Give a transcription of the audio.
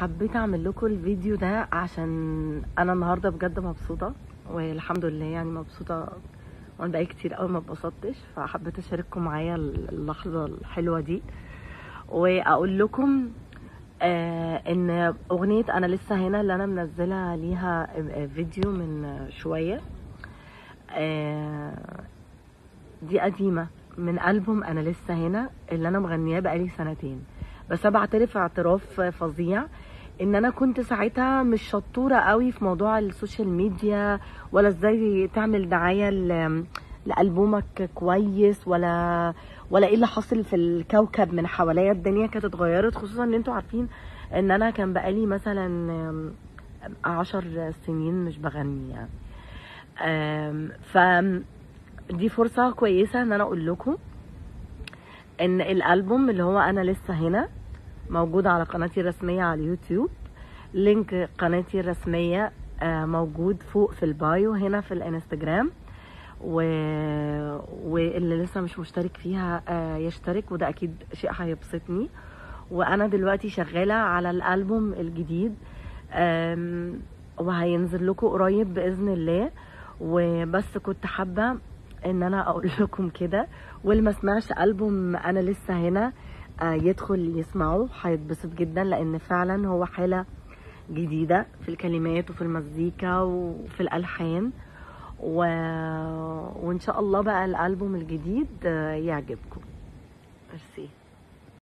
حبيت اعمل لكم الفيديو ده عشان انا النهارده بجد مبسوطه والحمد لله يعني مبسوطه وانا بقالي كتير قوي ما اتبسطتش فحبيت اشارككم معايا اللحظه الحلوه دي واقول لكم آه ان اغنيه انا لسه هنا اللي انا منزله ليها فيديو من شويه آه دي قديمه من البوم انا لسه هنا اللي انا مغنياه بقالي سنتين بس انا بعترف اعتراف فظيع ان انا كنت ساعتها مش شطوره قوي في موضوع السوشيال ميديا ولا ازاي تعمل دعايه ل- لالبومك كويس ولا ولا ايه اللي حاصل في الكوكب من حواليا الدنيا كانت اتغيرت خصوصا ان انتوا عارفين ان انا كان بقالي مثلا عشر سنين مش بغني يعني أم، ف دي فرصة كويسة ان انا اقول لكم ان الالبوم اللي هو انا لسه هنا موجود على قناتي الرسمية على اليوتيوب لينك قناتي الرسمية آه، موجود فوق في البايو هنا في الانستجرام و... واللي لسه مش مشترك فيها آه، يشترك وده اكيد شيء هيبسطني وانا دلوقتي شغالة على الالبوم الجديد آم، وهينزل لكم قريب باذن الله وبس كنت حابة ان انا اقول لكم كده واللي ما سمعش البوم انا لسه هنا آه، يدخل يسمعه هيتبسط جدا لان فعلا هو حالة جديدة في الكلمات وفي المزيكا وفي الالحان و... وان شاء الله بقى الالبوم الجديد آه، يعجبكم ميرسي